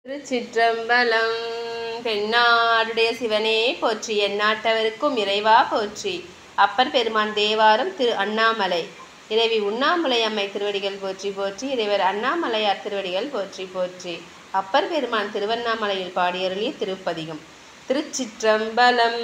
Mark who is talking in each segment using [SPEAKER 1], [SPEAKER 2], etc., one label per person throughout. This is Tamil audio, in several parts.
[SPEAKER 1] திருச்சிற்றம்பலம் தென்னாடுடைய சிவனே போற்றி எந்நாட்டவருக்கும் இறைவா போற்றி அப்பர் பெருமான் தேவாரம் திரு அண்ணாமலை இறைவி உண்ணாமலை அம்மை திருவடிகள் போற்றி போற்றி இறைவர் அண்ணாமலையார் திருவடிகள் போற்றி போற்றி அப்பர் பெருமான் திருவண்ணாமலையில் பாடியருளிய திருப்பதிகம் திருச்சிற்றம்பலம்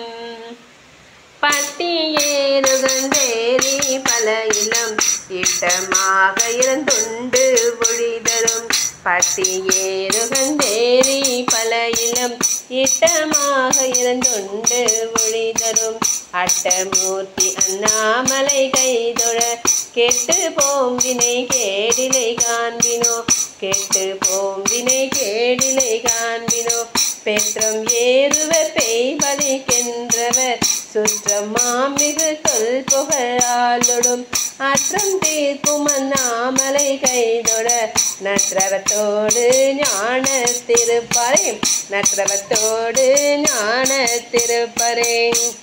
[SPEAKER 1] பட்டியேறுகந்தேரி பல இளம் இட்டமாக இருந்துண்டு ஒழிதரும் பட்டியேறுகந்தேரி பல இளம் இட்டமாக இருந்துண்டு ஒழிதரும் அட்டமூர்த்தி அண்ணாமலை கைதொழ கெட்டு போம்பினை கேடிலை காண்பினோ கெட்டு போம்பினை கேடிலை காண்பினோ பெற்றம் ஏறுவர் பெய்வதைக்கென்றவர் சுற்றம் மாமிகு தொல் புகழாலொடும் அற்றம் தீர்க்கும் அண்ணாமலை கைதொட நற்றவத்தோடு ஞான திருப்பறை நற்றவத்தோடு ஞான திருப்பறை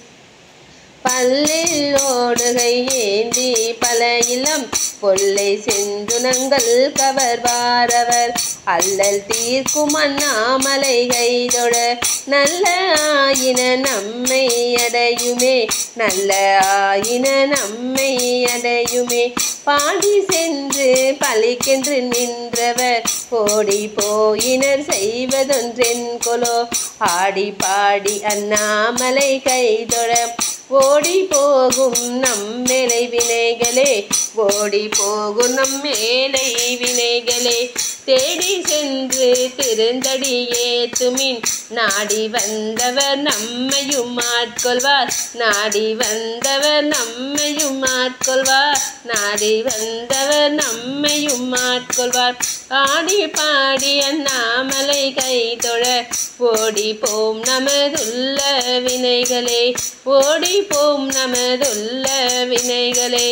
[SPEAKER 1] பல்லில் ஓடுகை ஏந்தி பல இளம் பொல்லை செந்துணங்கள் கவர்வாரவர் அல்லல் தீர்க்கும் அண்ணாமலை கைதொட நல்ல ஆயின நம்மை அடையுமே நல்ல ஆயின நம்மை அடையுமே பாடி சென்று பலிக்கென்று நின்றவர் ஓடி போயினர் செய்வதொன்றென் கொலோ ஆடி பாடி அண்ணாமலை கைதொட ஓடி போகும் நம்மேலை வினைகளே ஓடி போகும் நம்மேலை வினைகளே தேடி சென்று திருந்தடி ஏத்துமின் நாடி வந்தவர் நம்மையும் ஆட்கொள்வார் நாடி வந்தவர் நம்மையும் ஆட்கொள்வார் நாடி வந்தவர் நம்மையும் ஆட்கொள்வார் ஆடி பாடி அண்ணாமலை கைதொழ ஓடி போம் நமதுள்ள வினைகளே ஓடி போம் நமதுள்ள வினைகளே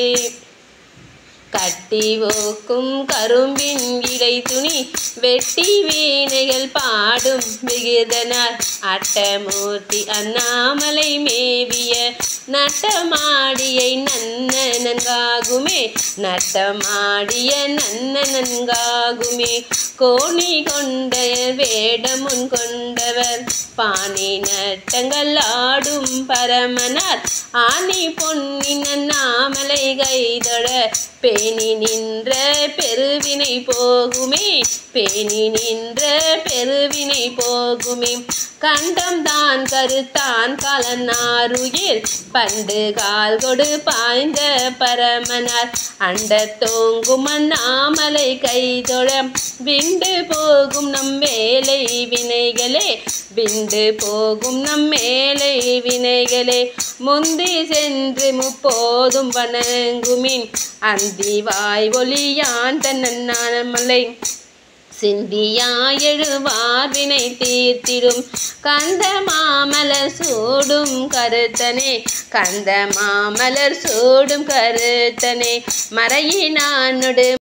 [SPEAKER 1] கட்டி ஓக்கும் கரும்பின் இடை துணி வெட்டி வீணைகள் பாடும் விகிதனார் அட்டமூர்த்தி அண்ணாமலை மேவிய நட்டமாடியை நன்ன நன்காகுமே நட்டமாடிய நன்ன நன்காகுமே கோணி கொண்ட வேடமுன் கொண்டவர் பாணி நட்டங்கள் ஆடும் பரமனார் ஆணி பொன்னின் அண்ணாமலை கைதொட பேணி நின்ற பெருவினை போகுமே பேணி நின்ற பெருவினை போகுமே கண்டம் தான் கருத்தான் கலனாருயிர் பண்டு கால் கொடு பாய்ந்த பரமனார் அண்ட தோங்கும் அண்ணாமலை கைதொழ விண்டு போகும் நம் வேலை வினைகளே விண்டு போகும் நம் மேலை வினைகளே முந்தி சென்று முப்போதும் வணங்குமின் அந்தி வாய் ஒளியான் தன்னமலை சிந்தியாயெழுவார் வினை தீர்த்திடும் கந்த மாமலர் சூடும் கருத்தனே கந்த மாமலர் சூடும் கருத்தனே மறையினானொடு